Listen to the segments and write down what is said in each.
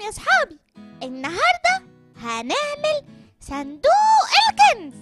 ازيكم يا صحابي النهارده هنعمل صندوق الكنز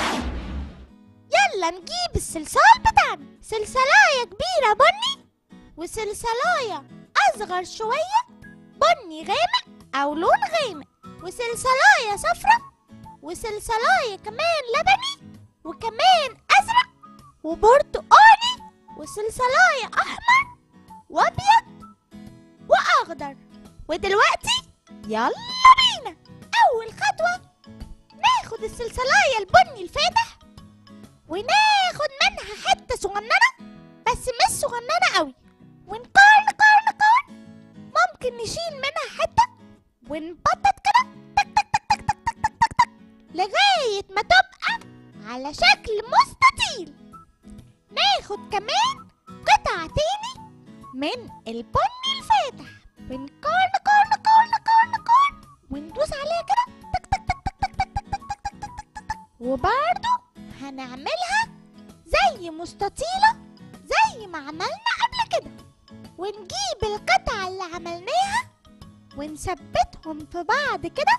يلا نجيب الصلصال بتاعنا سلسلاية كبيرة بني وسلسلاية أصغر شوية بني غامق أو لون غامق وسلسلاية صفرة وسلسلاية كمان لبني وكمان أزرق وبرتقاني وسلسلاية أحمر وأبيض وأخضر ودلوقتي يلا بينا أول خطوة ناخد السلسلاية البني الفاتح وناخد منها حتة صغننة بس مش صغننة قوي ونقارن قارن قارن ممكن نشيل منها حتة ونبطط كده تك تك تك تك تك تك تك تك تك لغاية ما تبقى على شكل مستطيل ناخد كمان قطعة تاني من البني الفاتح ونقارن قارن قارن قارن قارن وندوس عليها كده تك تك تك تك تك تك تك تك تك تك تك تك وبرضو هنعملها زي مستطيلة زي ما عملنا قبل كده ونجيب القطعة اللي عملناها ونثبتهم في بعض كده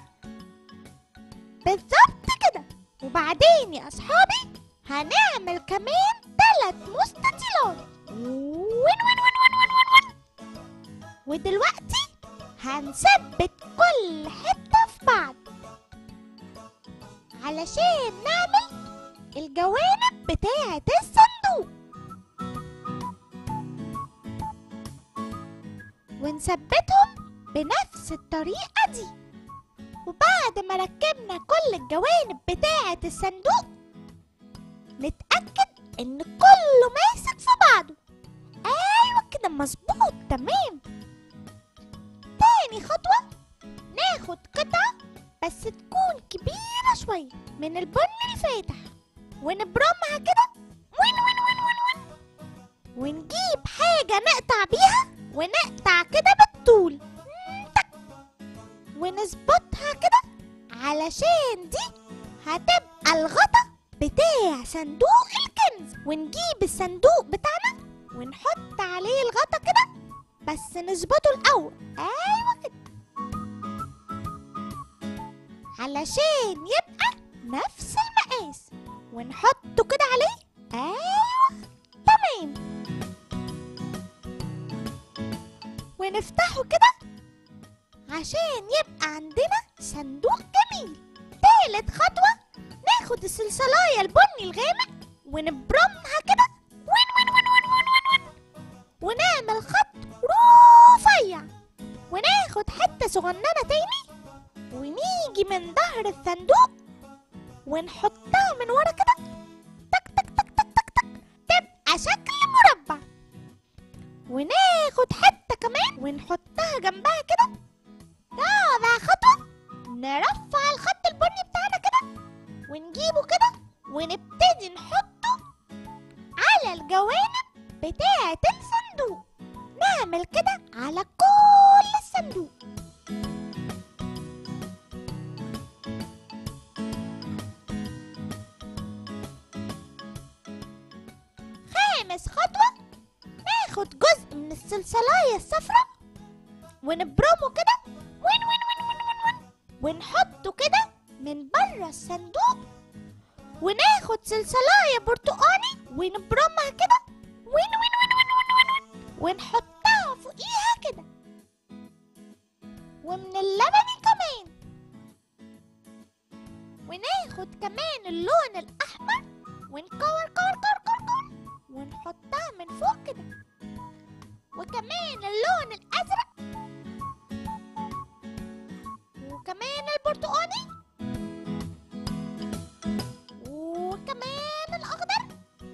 بالظبط كده وبعدين يا أصحابي هنعمل كمان ثلاث مستطيلات وين وين وين وين وين وين وين ودلوقتي هنثبت كل حتة في بعض علشان نعمل الجوانب بتاعة الصندوق ونثبتهم بنفس الطريقة دي وبعد ما ركبنا كل الجوانب بتاعة الصندوق نتأكد إن كله ماسك في بعضه أيوة كده مظبوط تمام تاني خطوة ناخد قطعة بس تكون كبيرة شوية من البني الفاتح ونبرمها كده وين وين وين وين وين ونجيب حاجة نقطع بيها ونقطع كده بالطول مم، تك. ونظبطها كده علشان دي هتبقى الغطا بتاع صندوق الكنز ونجيب الصندوق بتاعنا ونحط عليه الغطا كده بس نظبطه الأول أيوة كده علشان يبقى نفس المقاس ونحطه كده عليه أيوة تمام ونفتحه كده عشان يبقى عندنا صندوق جميل تالت خطوة ناخد السلسلاية البني الغامق ونبرمها كده وين وين وين وين وين وين وين ونعمل خط رفيع وناخد حتة صغننة تاني ونيجي من ظهر الصندوق ونحطها من ورا كده تك تك تك تك تك تك تبقى شكل مربع وناخد حتة كمان ونحطها جنبها كده رابع خطوة نرفع الخط البني بتاعنا كده ونجيبه كده ونبتدي نحطه على الجوانب بتاعة الصندوق نعمل كده على كل الصندوق خامس خطوة ناخد جزء من السلسلاية الصفراء ونبرمه كده وين وين وين وين وين وين ونحطه كده من بره الصندوق وناخد سلسلاية برتقاني ونبرمها كده وين وين وين وين وين وين وين ونحطها فوقيها كده ومن اللبني كمان وناخد كمان اللون الأحمر ونكور كور كور كور كور ونحطها من فوق كده وكمان اللون الأزرق وكمان البرتقاني وكمان الأخضر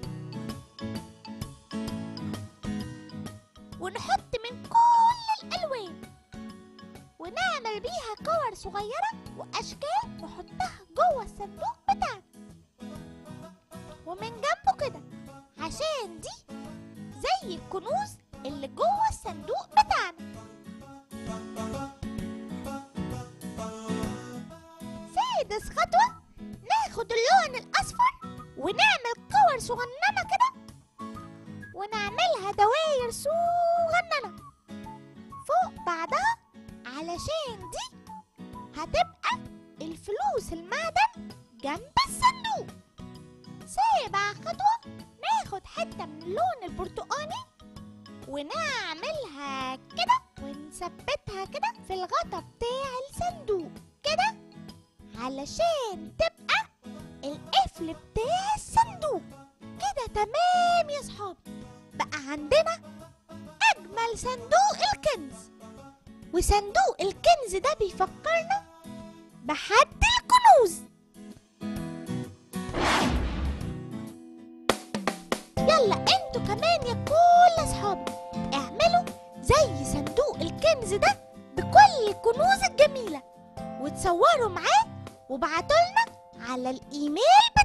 ونحط من كل الألوان ونعمل بيها كور صغيرة وأشكال نحطها جوه الصندوق بتاعنا ومن جنبه كده عشان دي زي الكنوز اللي جوه الصندوق بتاعنا سادس خطوة ناخد اللون الأصفر ونعمل كور صغننة كده ونعملها دواير صغننة فوق بعضها على علشان دي هتبقى الفلوس المعدن جنب الصندوق سابع خطوة ناخد حتة من اللون البرتقاني ونعملها كده ونثبتها كده في الغطا بتاع الصندوق كده علشان تبقى القفل بتاع الصندوق كده تمام يا صحابي بقى عندنا أجمل صندوق الكنز وصندوق الكنز ده بيفكرنا بحد الكنوز يلا انتوا كمان يا كل اصحابي اعملوا زي صندوق الكنز ده بكل الكنوز الجميلة وتصوروا معاه وابعتولنا على الايميل